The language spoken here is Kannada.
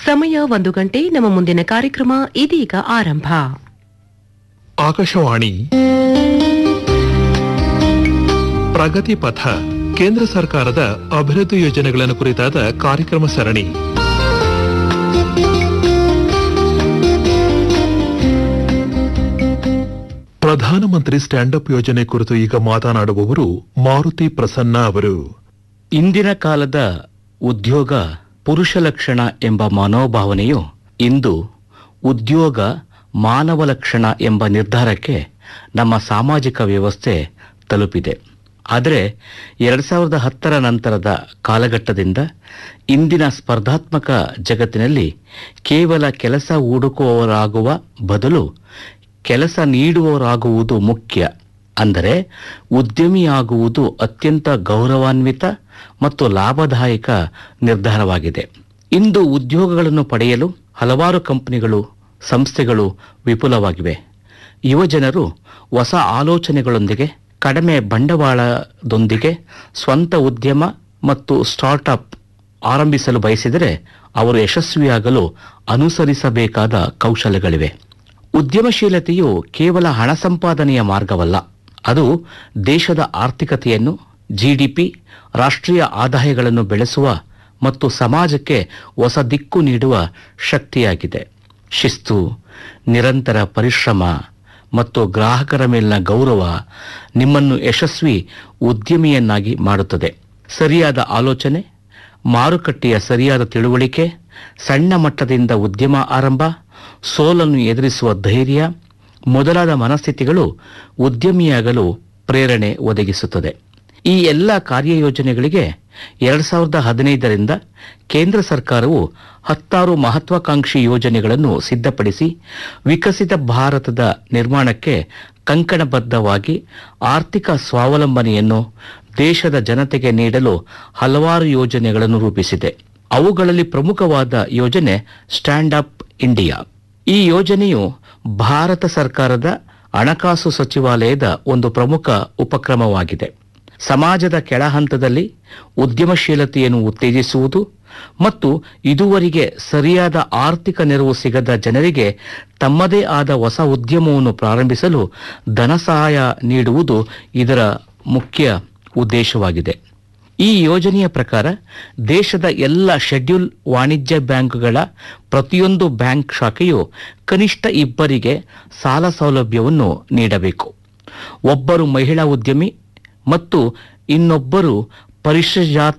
ಸಮಯ ಒಂದು ಗಂಟೆ ನಮ್ಮ ಮುಂದಿನ ಕಾರ್ಯಕ್ರಮ ಇದೀಗ ಆರಂಭ ಆಕಾಶವಾಣಿ ಪ್ರಗತಿ ಪಥ ಕೇಂದ್ರ ಸರ್ಕಾರದ ಅಭಿವೃದ್ಧಿ ಯೋಜನೆಗಳನ್ನು ಕುರಿತಾದ ಕಾರ್ಯಕ್ರಮ ಸರಣಿ ಪ್ರಧಾನಮಂತ್ರಿ ಸ್ಟ್ಯಾಂಡ್ ಅಪ್ ಯೋಜನೆ ಕುರಿತು ಈಗ ಮಾತನಾಡುವವರು ಮಾರುತಿ ಪ್ರಸನ್ನ ಅವರು ಇಂದಿನ ಕಾಲದ ಉದ್ಯೋಗ ಪುರುಷ ಲಕ್ಷಣ ಎಂಬ ಮನೋಭಾವನೆಯು ಇಂದು ಉದ್ಯೋಗ ಮಾನವ ಲಕ್ಷಣ ಎಂಬ ನಿರ್ಧಾರಕ್ಕೆ ನಮ್ಮ ಸಾಮಾಜಿಕ ವ್ಯವಸ್ಥೆ ತಲುಪಿದೆ ಆದರೆ ಎರಡು ಸಾವಿರದ ಹತ್ತರ ನಂತರದ ಕಾಲಘಟ್ಟದಿಂದ ಇಂದಿನ ಸ್ಪರ್ಧಾತ್ಮಕ ಜಗತ್ತಿನಲ್ಲಿ ಕೇವಲ ಕೆಲಸ ಹುಡುಕುವವರಾಗುವ ಬದಲು ಕೆಲಸ ನೀಡುವವರಾಗುವುದು ಮುಖ್ಯ ಅಂದರೆ ಉದ್ಯಮಿಯಾಗುವುದು ಅತ್ಯಂತ ಗೌರವಾನ್ವಿತ ಮತ್ತು ಲಾಭದಾಯಕ ನಿರ್ಧಾರವಾಗಿದೆ ಇಂದು ಉದ್ಯೋಗಗಳನ್ನು ಪಡೆಯಲು ಹಲವಾರು ಕಂಪನಿಗಳು ಸಂಸ್ಥೆಗಳು ವಿಪುಲವಾಗಿವೆ ಯುವಜನರು ಹೊಸ ಆಲೋಚನೆಗಳೊಂದಿಗೆ ಕಡಿಮೆ ಬಂಡವಾಳದೊಂದಿಗೆ ಸ್ವಂತ ಉದ್ಯಮ ಮತ್ತು ಸ್ಟಾರ್ಟ್ಅಪ್ ಆರಂಭಿಸಲು ಬಯಸಿದರೆ ಅವರು ಯಶಸ್ವಿಯಾಗಲು ಅನುಸರಿಸಬೇಕಾದ ಕೌಶಲ್ಯಗಳಿವೆ ಉದ್ಯಮಶೀಲತೆಯು ಕೇವಲ ಹಣ ಸಂಪಾದನೆಯ ಮಾರ್ಗವಲ್ಲ ಅದು ದೇಶದ ಆರ್ಥಿಕತೆಯನ್ನು ಜಿಡಿಪಿ ರಾಷ್ಟ್ರೀಯ ಆದಾಯಗಳನ್ನು ಬೆಳೆಸುವ ಮತ್ತು ಸಮಾಜಕ್ಕೆ ಹೊಸ ದಿಕ್ಕು ನೀಡುವ ಶಕ್ತಿಯಾಗಿದೆ ಶಿಸ್ತು ನಿರಂತರ ಪರಿಶ್ರಮ ಮತ್ತು ಗ್ರಾಹಕರ ಮೇಲಿನ ಗೌರವ ನಿಮ್ಮನ್ನು ಯಶಸ್ವಿ ಉದ್ಯಮಿಯನ್ನಾಗಿ ಮಾಡುತ್ತದೆ ಸರಿಯಾದ ಆಲೋಚನೆ ಮಾರುಕಟ್ಟೆಯ ಸರಿಯಾದ ತಿಳುವಳಿಕೆ ಸಣ್ಣ ಮಟ್ಟದಿಂದ ಉದ್ಯಮ ಆರಂಭ ಸೋಲನ್ನು ಎದುರಿಸುವ ಧೈರ್ಯ ಮೊದಲಾದ ಮನಸ್ಥಿತಿಗಳು ಉದ್ಯಮಿಯಾಗಲು ಪ್ರೇರಣೆ ಒದಗಿಸುತ್ತದೆ ಈ ಎಲ್ಲ ಕಾರ್ಯಯೋಜನೆಗಳಿಗೆ ಎರಡು ಸಾವಿರದ ಹದಿನೈದರಿಂದ ಕೇಂದ್ರ ಸರ್ಕಾರವು ಹತ್ತಾರು ಮಹತ್ವಾಕಾಂಕ್ಷಿ ಯೋಜನೆಗಳನ್ನು ಸಿದ್ಧಪಡಿಸಿ ವಿಕಸಿತ ಭಾರತದ ನಿರ್ಮಾಣಕ್ಕೆ ಕಂಕಣಬದ್ಧವಾಗಿ ಆರ್ಥಿಕ ಸ್ವಾವಲಂಬನೆಯನ್ನು ದೇಶದ ಜನತೆಗೆ ನೀಡಲು ಹಲವಾರು ಯೋಜನೆಗಳನ್ನು ರೂಪಿಸಿದೆ ಅವುಗಳಲ್ಲಿ ಪ್ರಮುಖವಾದ ಯೋಜನೆ ಸ್ಟ್ಯಾಂಡ್ ಅಪ್ ಇಂಡಿಯಾ ಈ ಯೋಜನೆಯು ಭಾರತ ಸರ್ಕಾರದ ಹಣಕಾಸು ಸಚಿವಾಲಯದ ಒಂದು ಪ್ರಮುಖ ಉಪಕ್ರಮವಾಗಿದೆ ಸಮಾಜದ ಕೆಳಹಂತದಲ್ಲಿ ಉದ್ಯಮಶೀಲತೆಯನ್ನು ಉತ್ತೇಜಿಸುವುದು ಮತ್ತು ಇದುವರೆಗೆ ಸರಿಯಾದ ಆರ್ಥಿಕ ನೆರವು ಸಿಗದ ಜನರಿಗೆ ತಮ್ಮದೇ ಆದ ಹೊಸ ಉದ್ಯಮವನ್ನು ಪ್ರಾರಂಭಿಸಲು ಧನ ಸಹಾಯ ನೀಡುವುದು ಇದರ ಮುಖ್ಯ ಉದ್ದೇಶವಾಗಿದೆ ಈ ಯೋಜನೆಯ ಪ್ರಕಾರ ದೇಶದ ಎಲ್ಲ ಶೆಡ್ಯೂಲ್ ವಾಣಿಜ್ಯ ಬ್ಯಾಂಕ್ಗಳ ಪ್ರತಿಯೊಂದು ಬ್ಯಾಂಕ್ ಶಾಖೆಯು ಕನಿಷ್ಠ ಇಬ್ಬರಿಗೆ ಸಾಲ ಸೌಲಭ್ಯವನ್ನು ನೀಡಬೇಕು ಒಬ್ಬರು ಮಹಿಳಾ ಉದ್ಯಮಿ ಮತ್ತು ಇನ್ನೊಬ್ಬರು ಪರಿಶಿಷ್ಟ